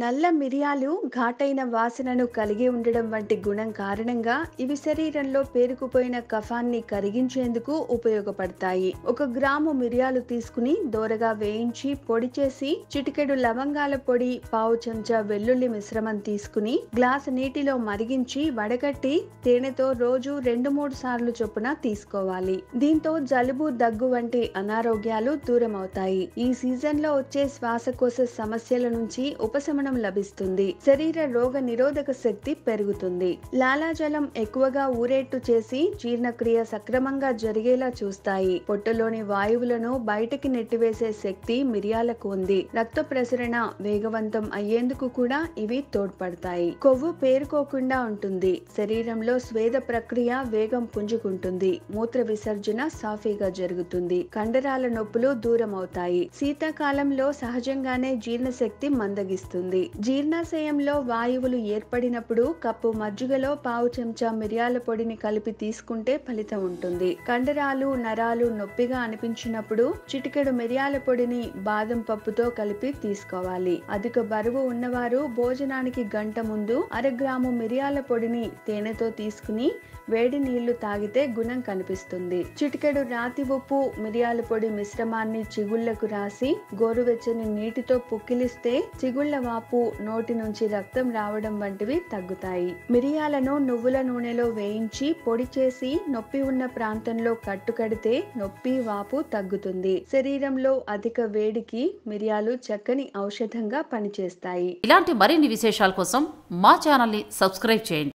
నల్ల మిరియాలు ఘాటైన వాసనను కలిగి ఉండడం వంటి గుణం కారణంగా ఇవి శరీరంలో పేరుకుపోయిన కఫాన్ని కరిగించేందుకు ఉపయోగపడతాయి ఒక గ్రాము మిరియాలు తీసుకుని దోరగా వేయించి పొడి చేసి చిటికెడు లవంగాల పొడి పావు చెంచా వెల్లుల్లి మిశ్రమం తీసుకుని గ్లాసు నీటిలో మరిగించి వడగట్టి తేనెతో రోజు రెండు మూడు సార్లు చొప్పున తీసుకోవాలి దీంతో జలుబు దగ్గు వంటి అనారోగ్యాలు దూరం అవుతాయి ఈ సీజన్ లో వచ్చే శ్వాసకోశ సమస్యల నుంచి ఉపశమనం లభిస్తుంది శరీర రోగ నిరోధక శక్తి పెరుగుతుంది లాలాజలం ఎక్కువగా ఊరేట్టు చేసి జీర్ణక్రియ సక్రమంగా జరిగేలా చూస్తాయి పొట్టలోని వాయువులను బయటకి నెట్టివేసే శక్తి మిరియాలకు ఉంది రక్త ప్రసరణ వేగవంతం అయ్యేందుకు కూడా ఇవి తోడ్పడతాయి కొవ్వు పేరుకోకుండా ఉంటుంది శరీరంలో స్వేద ప్రక్రియ వేగం పుంజుకుంటుంది మూత్ర విసర్జన సాఫీగా జరుగుతుంది కండరాల నొప్పులు దూరం అవుతాయి శీతాకాలంలో సహజంగానే జీర్ణశక్తి మందగిస్తుంది జీర్ణాశయంలో వాయువులు ఏర్పడినప్పుడు కప్పు మజ్జిగలో పావు చెంచా మిరియాల పొడిని కలిపి తీసుకుంటే ఫలితం ఉంటుంది కండరాలు నరాలు నొప్పిగా అనిపించినప్పుడు చిటికెడు మిరియాల పొడిని బాదం పప్పుతో కలిపి తీసుకోవాలి అధిక బరువు ఉన్నవారు భోజనానికి గంట ముందు అర గ్రాము మిరియాల పొడిని తేనెతో తీసుకుని వేడి నీళ్లు తాగితే గుణం కనిపిస్తుంది చిటికెడు రాతి ఉప్పు మిరియాల పొడి మిశ్రమాన్ని చిగుళ్లకు రాసి గోరువెచ్చని నీటితో పుక్కిలిస్తే చిగుళ్ల వాపు నోటి నుంచి రక్తం రావడం వంటివి తగ్గుతాయి మిరియాలను నువ్వుల నూనెలో వేయించి పొడి చేసి నొప్పి ఉన్న ప్రాంతంలో కట్టుకడితే నొప్పి వాపు తగ్గుతుంది శరీరంలో అధిక వేడికి మిరియాలు చక్కని ఔషధంగా పనిచేస్తాయి ఇలాంటి మరిన్ని విశేషాల కోసం మా ఛానల్ని సబ్స్క్రైబ్ చేయండి